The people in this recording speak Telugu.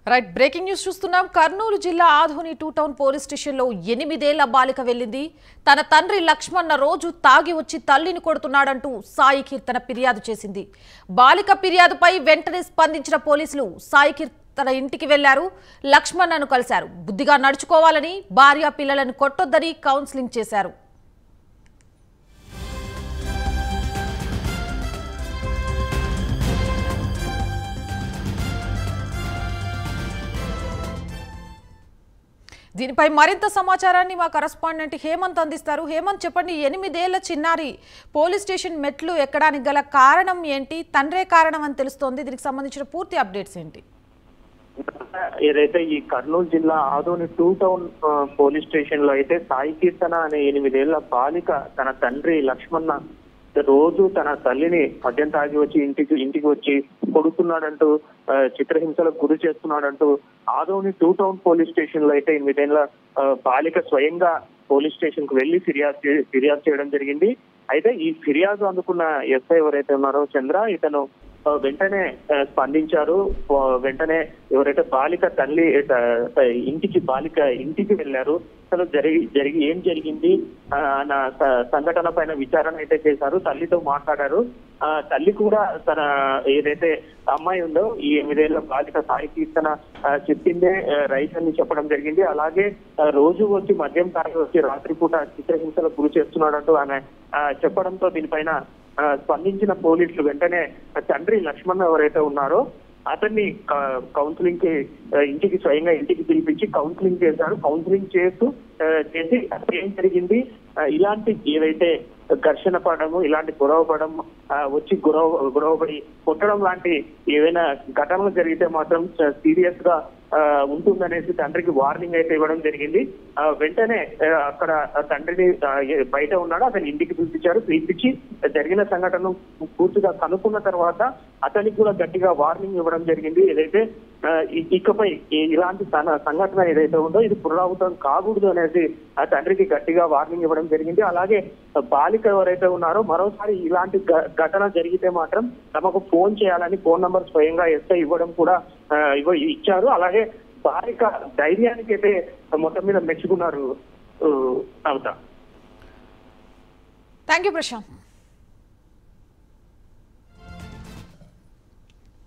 రైట్ బ్రేకింగ్ న్యూస్ చూస్తున్నాం కర్నూలు జిల్లా ఆధోని టూ టౌన్ పోలీస్ స్టేషన్లో ఎనిమిదేళ్ల బాలిక వెళ్ళింది తన తండ్రి లక్ష్మణ రోజు తాగి వచ్చి తల్లిని కొడుతున్నాడంటూ సాయి కీర్తన ఫిర్యాదు చేసింది బాలిక ఫిర్యాదుపై వెంటనే స్పందించిన పోలీసులు సాయి కీర్తన ఇంటికి వెళ్లారు లక్ష్మణ్ను కలిశారు బుద్ధిగా నడుచుకోవాలని భార్య పిల్లలను కొట్టొద్దని కౌన్సిలింగ్ చేశారు దీనిపై మరింత సమాచారాన్ని మా కరస్పాండెంట్ హేమంత్ అందిస్తారు హేమంత్ చెప్పండి ఎనిమిదేళ్ల చిన్నారి పోలీస్ స్టేషన్ మెట్లు ఎక్కడానికి గల కారణం ఏంటి తండ్రే కారణం అని తెలుస్తోంది దీనికి సంబంధించిన పూర్తి అప్డేట్స్ ఏంటి ఏదైతే ఈ కర్నూలు జిల్లా ఆదోని టూ టౌన్ ఆ, పోలీస్ స్టేషన్ లో అయితే సాయి కీర్తన అనే ఎనిమిదేళ్ల బాలిక తన తండ్రి లక్ష్మణ రోజు తన తల్లిని మద్యం తాగి వచ్చి ఇంటికి ఇంటికి వచ్చి కొడుతున్నాడంటూ ఆ, చిత్రహింసలకు గురి చేస్తున్నాడంటూ Adoni two town police station లో అయితే ఎనిమిదేళ్ల ఆ, బాలిక స్వయంగా పోలీస్ స్టేషన్ కు వెళ్లి ఫిర్యాదు చే- ఫిర్యాదు చేయడం జరిగింది అయితే ఈ ఫిర్యాదు అందుకున్న ఎస్ఐ ఎవరైతే ఉన్నారో చంద్ర ఇతను ఆ, వెంటనే ఆ, స్పందించారు ఆ, వెంటనే ఎవరైతే బాలిక తల్లి ఆ, ఇంటికి బాలిక ఇంటికి వెళ్ళారు అసలు జరిగి జరిగి ఏం జరిగింది ఆ, నా స- సంఘటన పైన విచారణ అయితే చేశారు తల్లితో మాట్లాడారు ఆ తల్లి కూడా తన ఏదైతే అమ్మాయి ఉందో ఈ ఎనిమిదేళ్ల బాలిక సాయి కీర్తన ఆ, చెప్పిందే ఆ, రైట్ అని చెప్పడం జరిగింది అలాగే ఆ, రోజు వచ్చి మద్యం తాగి వచ్చి రాత్రిపూట చిత్రహింసలకు గురి చేస్తున్నాడంటూ ఆమె ఆ, చెప్పడంతో దీనిపైన ఆ, స్పందించిన పోలీసులు వెంటనే తండ్రి లక్ష్మణ్ ఎవరైతే ఉన్నారో అతన్ని క- కౌన్సిలింగ్ కి ఆ, ఇంటికి స్వయంగా ఇంటికి పిలిపించి కౌన్సిలింగ్ చేశారు కౌన్సిలింగ్ చేస్తూ ఆ, చేసి అసలు ఏం జరిగింది ఆ, ఇలాంటి ఏవైతే ఘర్షణ పడము ఇలాంటి గొడవ పడడం ఆ, వచ్చి గొడవ గొడవపడి కొట్టడం లాంటి ఏవైనా ఘటనలు జరిగితే మాత్రం సీరియస్ గా ఆ, ఉంటుందనేసి తండ్రికి వార్నింగ్ అయితే ఇవ్వడం జరిగింది ఆ, వెంటనే ఆ, అక్కడ ఆ తండ్రిని ఆ, ఏ- బయట ఉన్నాడు అతని ఇంటికి పిలిపించారు పిలిపించి జరిగిన సంఘటనను పూర్తిగా కనుక్కున్న తర్వాత అతనికి కూడా గట్టిగా వార్నింగ్ ఇవ్వడం జరిగింది ఏదైతే ఆ, ఇ- ఇకపై ఈ- ఇలాంటి సన- సంఘటన ఏదైతే ఉందో ఇది పునరావృతం కాకూడదు అనేసి ఆ తండ్రికి గట్టిగా వార్నింగ్ ఇవ్వడం జరిగింది అలాగే బాలిక ఎవరైతే ఉన్నారో మరోసారి ఇలాంటి ఘ- ఘటన జరిగితే మాత్రం తమకు ఫోన్ చేయాలని ఫోన్ నంబర్ స్వయంగా ఎస్ఐ ఇవ్వడం కూడా ఆ, ఇవ్వ ఇచ్చారు అలాగే బాలిక ధైర్యానికి అయితే మొత్తం మీద మెచ్చుకున్నారు ఆ, నవత థ్యాంక్ యూ ప్రశాంత్